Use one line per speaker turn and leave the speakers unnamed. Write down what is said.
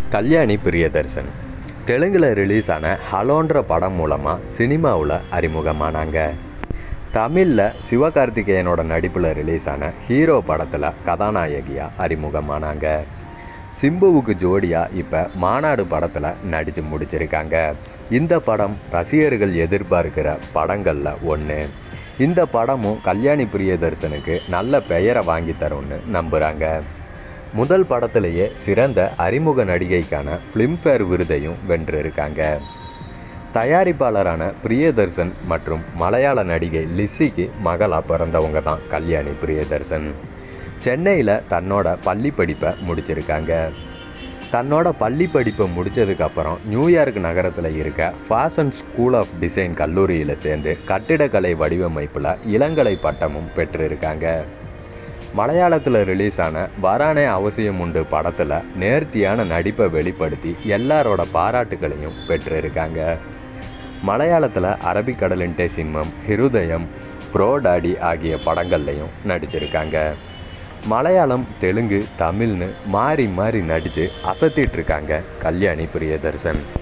கல்யாணி பிரியதர்சன் தெலுங்கில் ரிலீஸ் ஆன ஹலோன்ற படம் மூலமாக சினிமாவில் அறிமுகமானாங்க தமிழில் சிவகார்த்திகேயனோட நடிப்பில் ரிலீஸ் ஆன ஹீரோ படத்தில் கதாநாயகியாக அறிமுகமானாங்க சிம்புவுக்கு ஜோடியாக இப்போ மாநாடு படத்தில் நடித்து முடிச்சிருக்காங்க இந்த படம் ரசிகர்கள் எதிர்பார்க்கிற படங்களில் ஒன்று இந்த படமும் கல்யாணி பிரியதர்சனுக்கு நல்ல பெயரை வாங்கி தரும்னு நம்புகிறாங்க முதல் படத்திலேயே சிறந்த அறிமுக நடிகைக்கான ஃபிலிம்ஃபேர் விருதையும் வென்றிருக்காங்க தயாரிப்பாளரான பிரியதர்சன் மற்றும் மலையாள நடிகை லிஸ்ஸிக்கு மகளாக பிறந்தவங்க தான் கல்யாணி பிரியதர்சன் சென்னையில் தன்னோட பள்ளி படிப்பை முடிச்சிருக்காங்க தன்னோட பள்ளி படிப்பை முடித்ததுக்கப்புறம் நியூயார்க் நகரத்தில் இருக்க ஃபேஷன் ஸ்கூல் ஆஃப் டிசைன் கல்லூரியில் சேர்ந்து கட்டிடக்கலை வடிவமைப்பில் இளங்கலை பட்டமும் பெற்றிருக்காங்க மலையாளத்தில் ரிலீஸ் ஆன வரானே அவசியம் உண்டு படத்தில் நேர்த்தியான நடிப்பை வெளிப்படுத்தி எல்லாரோட பாராட்டுகளையும் பெற்றிருக்காங்க மலையாளத்தில் அரபிக்கடலின்டே சிம்மம் ஹிருதயம் ப்ரோடாடி ஆகிய படங்கள்லையும் நடிச்சிருக்காங்க மலையாளம் தெலுங்கு தமிழ்னு மாறி மாறி நடித்து அசத்திட்டு இருக்காங்க கல்யாணி பிரியதர்சன்